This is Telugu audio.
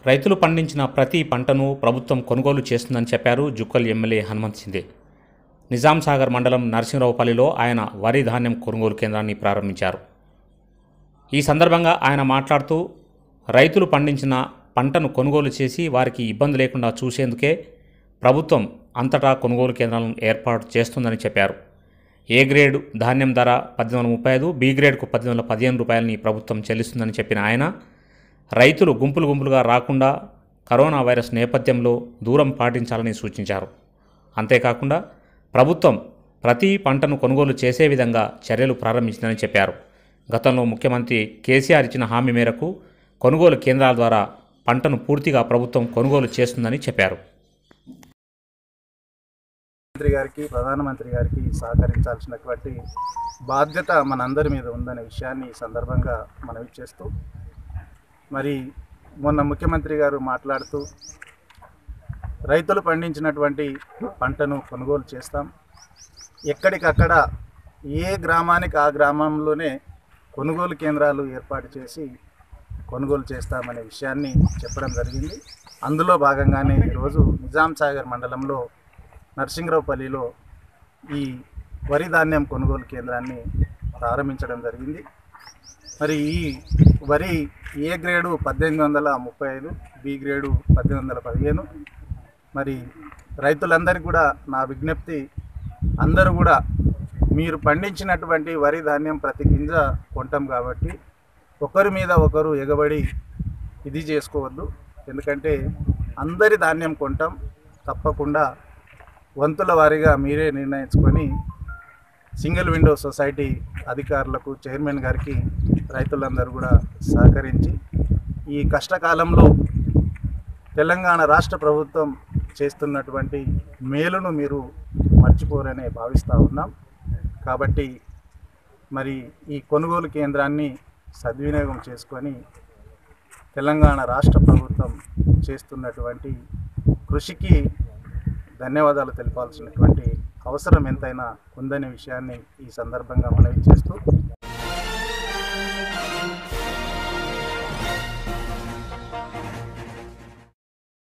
రైతులు పండించిన ప్రతి పంటను ప్రభుత్వం కొనుగోలు చేస్తుందని చెప్పారు జుక్కల్ ఎమ్మెల్యే హనుమంత్ సిందే నిజాం సాగర్ మండలం నరసింహరావుపల్లిలో ఆయన వరి ధాన్యం కొనుగోలు కేంద్రాన్ని ప్రారంభించారు ఈ సందర్భంగా ఆయన మాట్లాడుతూ రైతులు పండించిన పంటను కొనుగోలు చేసి వారికి ఇబ్బంది లేకుండా చూసేందుకే ప్రభుత్వం అంతటా కొనుగోలు కేంద్రాలను ఏర్పాటు చేస్తుందని చెప్పారు ఏ గ్రేడ్ ధాన్యం ధర పద్దెనిమిది వందల ముప్పై ఐదు బి గ్రేడ్కు పద్దెనిమిది వందల పదిహేను రూపాయలని ప్రభుత్వం చెల్లిస్తుందని చెప్పిన ఆయన రైతులు గుంపులు గుంపులుగా రాకుండా కరోనా వైరస్ నేపథ్యంలో దూరం పాటించాలని సూచించారు అంతేకాకుండా ప్రభుత్వం ప్రతి పంటను కొనుగోలు చేసే విధంగా చర్యలు ప్రారంభించిందని చెప్పారు గతంలో ముఖ్యమంత్రి కేసీఆర్ ఇచ్చిన హామీ మేరకు కొనుగోలు కేంద్రాల ద్వారా పంటను పూర్తిగా ప్రభుత్వం కొనుగోలు చేస్తుందని చెప్పారు మంత్రి గారికి ప్రధానమంత్రి గారికి సహకరించాల్సినటువంటి బాధ్యత మనందరి మీద ఉందనే విషయాన్ని ఈ సందర్భంగా మనవి చేస్తూ మరి మొన్న ముఖ్యమంత్రి గారు మాట్లాడుతూ రైతులు పండించినటువంటి పంటను కొనుగోలు చేస్తాం ఎక్కడికక్కడ ఏ గ్రామానికి ఆ గ్రామంలోనే కొనుగోలు కేంద్రాలు ఏర్పాటు చేసి కొనుగోలు చేస్తామనే విషయాన్ని చెప్పడం జరిగింది అందులో భాగంగానే ఈరోజు నిజాం సాగర్ మండలంలో నర్సింగరావుపల్లిలో ఈ వరి ధాన్యం కొనుగోలు కేంద్రాన్ని ప్రారంభించడం జరిగింది మరి ఈ వరి ఏ గ్రేడు పద్దెనిమిది వందల ముప్పై ఐదు బి గ్రేడు పద్దెనిమిది వందల పదిహేను మరి రైతులందరికీ కూడా నా విజ్ఞప్తి అందరూ కూడా మీరు పండించినటువంటి వరి ధాన్యం ప్రతి గింజ కొంటాం కాబట్టి ఒకరి మీద ఒకరు ఎగబడి ఇది చేసుకోవద్దు ఎందుకంటే అందరి ధాన్యం కొంటాం తప్పకుండా వంతుల వారీగా మీరే నిర్ణయించుకొని సింగిల్ విండో సొసైటీ అధికారులకు చైర్మన్ గారికి రైతులందరూ కూడా సహకరించి ఈ కష్టకాలంలో తెలంగాణ రాష్ట్ర ప్రభుత్వం చేస్తున్నటువంటి మేలును మీరు మర్చిపోరనే భావిస్తూ ఉన్నాం కాబట్టి మరి ఈ కొనుగోలు కేంద్రాన్ని సద్వినియోగం చేసుకొని తెలంగాణ రాష్ట్ర ప్రభుత్వం చేస్తున్నటువంటి కృషికి ధన్యవాదాలు తెలపాల్సినటువంటి అవసరం ఎంతైనా ఉందనే విషయాన్ని ఈ సందర్భంగా మనవి చేస్తూ